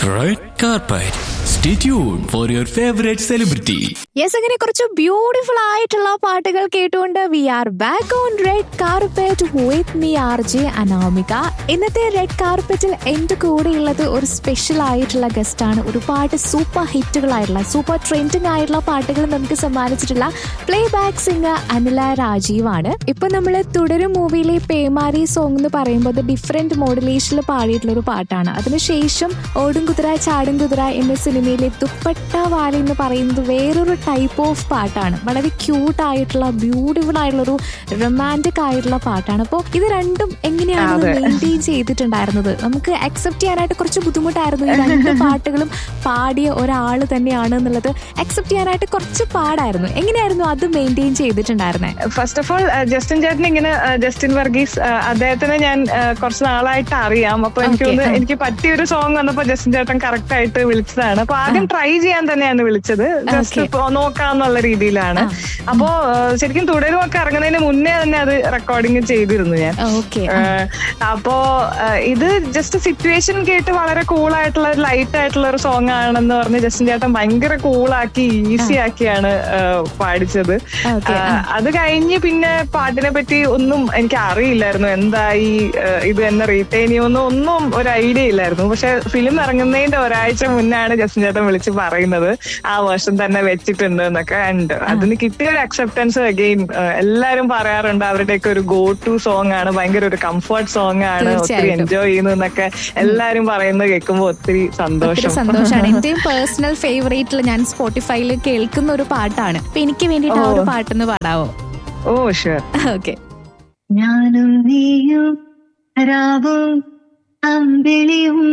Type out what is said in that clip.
Red carpet. Stay tuned for your favorite celebrity. Yes അങ്ങനെ കുറച്ച് beautiful ആയിട്ടുള്ള പാട്ടുകൾ കേട്ടുകൊണ്ട് we are back on red carpet with me R J Anamika ഇന്നത്തെ red കാർപ്പറ്റിൽ എന്റെ കൂടെയുള്ളത് ഒരു സ്പെഷ്യൽ ആയിട്ടുള്ള ഗസ്റ്റ് ആണ് ഒരുപാട് സൂപ്പർ ഹിറ്റുകളായിട്ടുള്ള സൂപ്പർ ട്രെൻഡിങ് ആയിട്ടുള്ള പാട്ടുകൾ നമുക്ക് സമ്മാനിച്ചിട്ടുള്ള play back singer Anila Rajeev ആണ് ഇപ്പൊ നമ്മൾ തുടരും മൂവിയിലെ പേമാരി സോങ് എന്ന് പറയുമ്പോൾ അത് ഡിഫറെന്റ് മോഡുലേഷനിൽ പാടിയിട്ടുള്ള ഒരു പാട്ടാണ് അതിനുശേഷം ഓടും കുതിര ചാടും കുതിര എന്ന സിനിമയിലെ ദുപ്പട്ട വാലി എന്ന് പറയുന്നത് വേറൊരു ടൈപ്പ് ഓഫ് പാട്ടാണ് വളരെ ക്യൂട്ട് ആയിട്ടുള്ള ബ്യൂട്ടിഫുൾ ആയിട്ടുള്ള ഒരു റൊമാൻറ്റിക് ആയിട്ടുള്ള പാട്ടാണ് അപ്പോൾ ഇത് രണ്ടും എങ്ങനെയാണ് അതെ. മെയിൻറ്റെയിൻ ചെയ്തിട്ടുണ്ടായിരുന്നത് നമുക്ക് അക്സെപ്റ്റ് ചെയ്യാനായിട്ട് കുറച്ച് ബുദ്ധിമുട്ടായിരുന്നു ഈ രണ്ട് പാട്ടുകളും പാടിയ ഒരാൾ തന്നെയാണ് എന്നുള്ളത് അക്സെപ്റ്റ് ചെയ്യാനായിട്ട് കുറച്ച് പാടായിരുന്നു എങ്ങനെയായിരുന്നു അത് മെയിൻറ്റെയിൻ ചെയ്തിട്ടുണ്ടായിരുന്നത് ഫസ്റ്റ് ഓഫ് ഓൾ ജസ്റ്റിൻ ചേട്ടൻ ഇങ്ങനെ ആ, ജസ്റ്റിൻ വർഗീസ് ആ, അദ്ദേഹത്തിനെ ഞാൻ ആ, കുറച്ച് നാളായിട്ട് അറിയാം അപ്പൊ എനിക്ക് Okay, തോന്നുന്നു ആ. എനിക്ക് പറ്റിയ ഒരു സോങ് വന്നപ്പോ ജസ്റ്റിൻ ചേട്ടൻ കറക്റ്റ് ആയിട്ട് വിളിച്ചതാണ് അപ്പൊ ആദ്യം ട്രൈ ചെയ്യാൻ തന്നെയാണ് വിളിച്ചത് ജസ്റ്റ് Okay. നോക്കാന്നുള്ള രീതിയിലാണ് അപ്പോ ആ, ശരിക്കും തുടരുമൊക്കെ ഇറങ്ങുന്നതിന് മുന്നേ തന്നെ അത് റെക്കോർഡിങ് ചെയ്തിരുന്നു ഞാൻ ഓക്കെ ഏഹ് അപ്പോ ഏഹ് ഇത് ജസ്റ്റ് സിറ്റുവേഷൻ കേട്ട് വളരെ കൂൾ ആയിട്ടുള്ള ലൈറ്റ് ആയിട്ടുള്ള ഒരു സോങ് ആണെന്ന് പറഞ്ഞ് ജസ്റ്റിൻ ചേട്ടൻ ഭയങ്കര കൂളാക്കി ഈസി ആക്കിയാണ് ഏഹ് പാടിച്ചത് Okay, ഏഹ് അത് കഴിഞ്ഞ് പിന്നെ പാട്ടിനെ പറ്റി ഒന്നും എനിക്ക് അറിയില്ലായിരുന്നു എന്താ ഈ ഏഹ് ഇത് എന്നെ റീറ്റെയിൻ ചെയ്യുമെന്ന് ഒന്നും ഒരു ഐഡിയ ഇല്ലായിരുന്നു പക്ഷെ ഫിലിം ഇറങ്ങുന്നതിന്റെ ഒരാഴ്ച മുന്നാണ് ജസ്റ്റിൻ ചേട്ടൻ വിളിച്ച് പറയുന്നത് ആ വേർഷൻ തന്നെ വെച്ചിട്ടുണ്ട് എന്നൊക്കെ ആൻഡ് അതിന് കിട്ടിയ ഒരു അക്സെപ്റ്റൻസ് അഗെയിൻ എല്ലാരും പറയാറുണ്ട് അവരുടെയൊക്കെ ഒരു ഗോ ടു സോങ് ആണ് ഭയങ്കര ഒരു കംഫർട്ട് സോങ് ആണ് ഒത്തിരി തീർച്ചയായിട്ടും. എൻജോയ് ചെയ്യുന്നതെന്നൊക്കെ എല്ലാരും പറയുന്നത് കേൾക്കുമ്പോൾ ഒത്തിരി ഒത്തിരി സന്തോഷം സന്തോഷമാണ് എന്റെയും പേഴ്സണൽ ഫേവറേറ്റിൽ ഞാൻ സ്പോട്ടിഫൈയിൽ കേൾക്കുന്ന ഒരു പാട്ടാണ് അപ്പൊ എനിക്ക് വേണ്ടിയിട്ട് ആ ഒരു ഓ. പാട്ടൊന്ന് പാടാവോ ഓ ഷുവർ ഓക്കെ ഞാനും നീയും രാവും അമ്പിളിയും